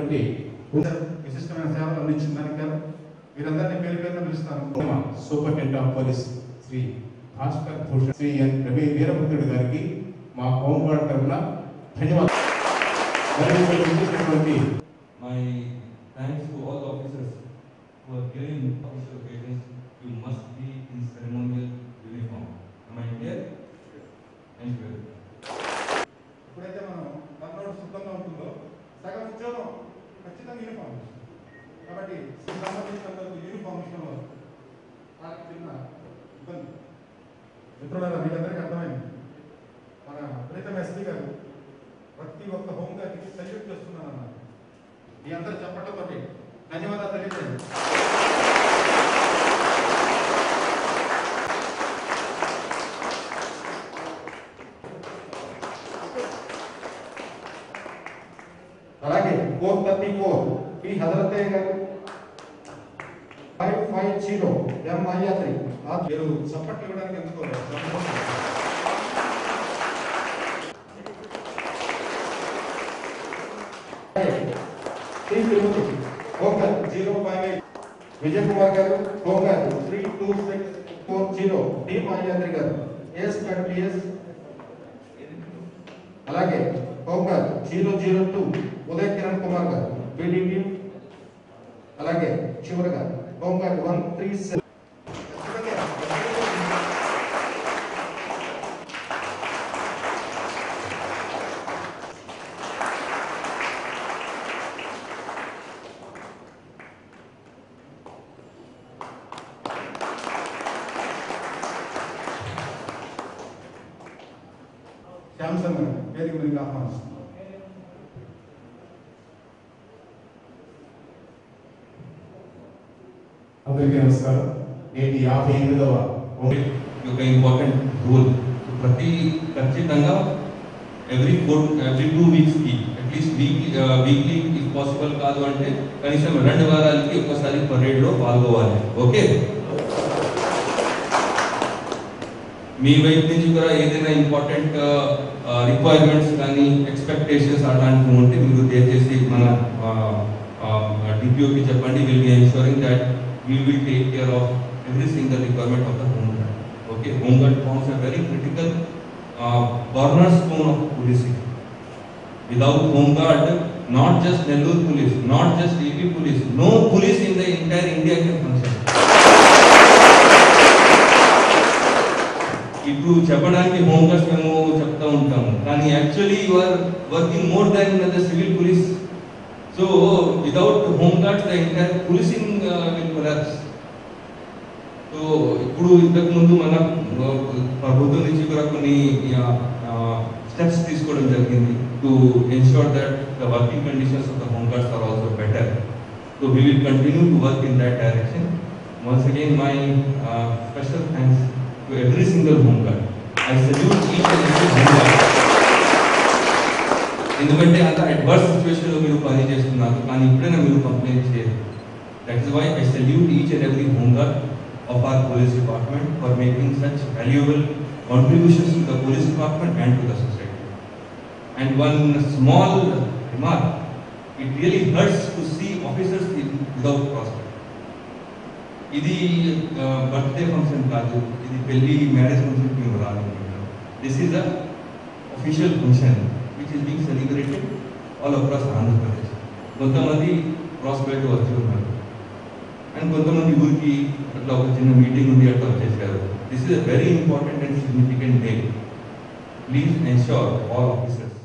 చేసినటువంటి విశిష్టమైన సేవలు అందించిన దానికి గాను వీరందరినీ పేరు పేరున పిలుస్తాను superintendent of police Shri Bhaskar Bhushan Shri N Ravi Veerabhadrudu గారికి మా హోంగార్డ్ తరఫున ధన్యవాదాలు మరియు ఇక్కడ విచ్చేసినటువంటి My thanks to all the officers who are here in official occasions. You must be in ceremonial uniform. Am I clear? Thank you. ఎప్పుడైతే మనం కర్నూలు శుద్ధంగా ఉంటుందో సగం ఉద్యోగం ఖచ్చితంగా యూనిఫామ్ కాబట్టి ఈ సంబంధించినందుకు యూనిఫామ్ విషయంలో నాకు చిన్న ఇబ్బంది మిత్రులారా మీకందరికీ అర్థమైంది మన ప్రీతం ఎస్పీ గారు ప్రతి ఒక్క హోమ్ గారికి సల్యూట్ చేస్తున్నాను అన్నారు మీ అందరూ చెప్పడంతో ధన్యవాదాలు తెలియజేయండి అలాగే four thirty four P Hazarathaiah garu five five zero M Ayyatri మీరు సపోర్ట్ ఇవ్వడానికి ఎందుకో home guard zero five eight Vijay Kumar garu home guard three two six four zero D Mayadri garu S PS అలాగే home guard zero zero two Uday Kiran Kumar garu BDP అలాగే చివరిగా హోంగార్ వన్ త్రీ సెవెన్ శాంసంగ్ వేదిక మీదకి ఆహ్వానిస్తున్నాం అందరికీ నమస్కారం నేటి యాభై ఎనిమిదవ ఒక ఇంపార్టెంట్ రూల్ ప్రతి ఖచ్చితంగా ఎవ్రీ ఫోర్ ఎవ్రీ టూ వీక్స్కి at least weekly weekly if possible కాదు అంటే కనీసం రెండు వారాలకి ఒకసారి పరేడ్లో పాల్గొవాలి ఓకే మీ వైపు నుంచి కూడా ఏదైనా ఇంపార్టెంట్ రిక్వైర్మెంట్స్ కానీ ఎక్స్పెక్టేషన్స్ అలాంటివి ఉంటే మీరు దయచేసి మన డిపిఓకి చెప్పండి will be ensuring that we will take care of every single requirement of the home guard okay home guard forms a very critical cornerstone of policing without home guard not just Nellore police not just AP police no police in the entire India can function ఇప్పుడు చెప్పడానికి home guards మేము చెప్తా ఉంటాము కానీ actually you are working more than the civil police so without home guards the entire policing will collapse so ఇప్పుడు ఇంతకు ముందు మన uh, ప్రభుత్వం నుంచి కూడా కొన్ని స్టెప్స్ తీసుకోవడం జరిగింది to ensure that the working conditions of the home guards are also better so we will continue to work in that direction once again my special thanks to every single home guard I salute each and every home guard ఎందుకంటే అంత adverse సిచ్యువేషన్లో మీరు పని చేస్తున్నారు కానీ ఇప్పుడైనా మీరు complaint చేయరు that is why I salute each and every home guard of our police department for making such valuable contributions to the police department and to the society. And one small remark, it really hurts to see officers in, without prospect. ఇది birthday function కాదు ఇది పెళ్లి marriage function మేము రాలేదు this is a official function which is being celebrated all across Andhra Pradesh కొంతమంది prospect వచ్చి ఉన్నారు and కొంతమంది ఊరికి అట్లా ఒక చిన్న మీటింగ్ ఉంది అట్లా వచ్చేసారు this is a very important and significant day please ensure all officers